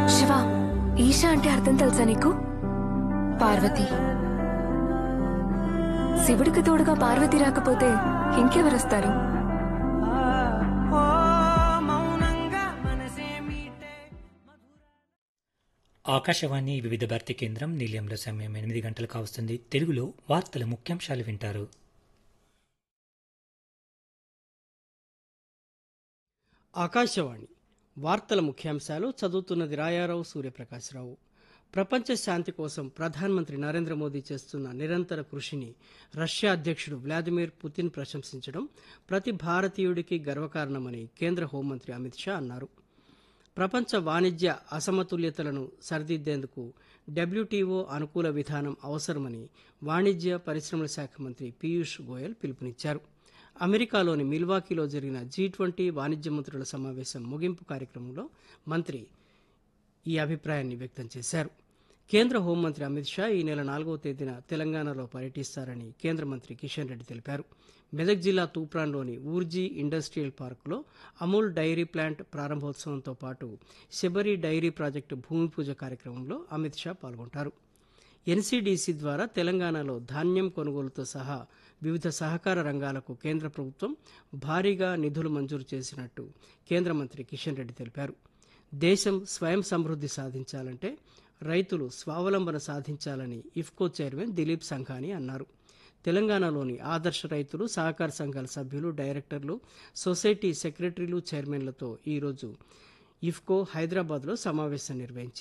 శివ ఈషా అంటే అర్థం తెలుసా నీకు పార్వతి శివుడికి తోడుగా పార్వతి రాకపోతే ఇంకెవరొస్తారు ఆకాశవాణి వివిధ భారతి కేంద్రం నిలయంలో సమయం ఎనిమిది గంటలు కావస్తుంది తెలుగులో వార్తల ముఖ్యాంశాలు వింటారు ఆకాశవాణి వార్తల ముఖ్యాంశాలు చదువుతున్నది రాయారావు సూర్యప్రకాశ్రావు ప్రపంచ శాంతి కోసం ప్రధానమంత్రి నరేంద్ర మోదీ చేస్తున్న నిరంతర కృషిని రష్యా అధ్యక్షుడు వ్లాదిమిర్ పుతిన్ ప్రశంసించడం ప్రతి భారతీయుడికి గర్వకారణమని కేంద్ర హోంమంత్రి అమిత్ షా అన్నారు ప్రపంచ వాణిజ్య అసమతుల్యతలను సరిదిద్దేందుకు డబ్ల్యూటీఓ అనుకూల విధానం అవసరమని వాణిజ్య పరిశ్రమల శాఖ మంత్రి పీయూష్ గోయల్ పిలుపునిచ్చారు అమెరికాలోని మిల్వాకీలో జరిగిన జీ ట్వంటీ వాణిజ్య మంత్రుల సమావేశం ముగింపు కార్యక్రమంలో మంత్రి ఈ అభిప్రాయాన్ని వ్యక్తం చేశారు కేంద్ర హోంమంత్రి అమిత్ షా ఈ నెల నాలుగవ తేదీన తెలంగాణలో పర్యటిస్తారని కేంద్ర మంత్రి కిషన్ రెడ్డి తెలిపారు మెదక్ జిల్లా తూప్రాన్లోని ఊర్జీ ఇండస్ట్రియల్ పార్కులో అమూల్ డైరీ ప్లాంట్ ప్రారంభోత్సవంతో పాటు శబరి డైరీ ప్రాజెక్టు భూమి పూజ కార్యక్రమంలో అమిత్ షా పాల్గొంటారు ఎన్సీడీసీ ద్వారా తెలంగాణలో ధాన్యం కొనుగోలుతో సహా వివిధ సహకార రంగాలకు కేంద్ర ప్రభుత్వం భారీగా నిధులు మంజూరు చేసినట్టు కేంద్ర మంత్రి కిషన్ రెడ్డి తెలిపారు దేశం స్వయం సమృద్ధి సాధించాలంటే రైతులు స్వావలంబన సాధించాలని ఇఫ్కో చైర్మన్ దిలీప్ సంఘాని అన్నారు తెలంగాణలోని ఆదర్శ రైతులు సహకార సంఘాల సభ్యులు డైరెక్టర్లు సొసైటీ సెక్రటరీలు చైర్మన్లతో ఈరోజు ఇఫ్కో హైదరాబాద్లో సమావేశం నిర్వహించింది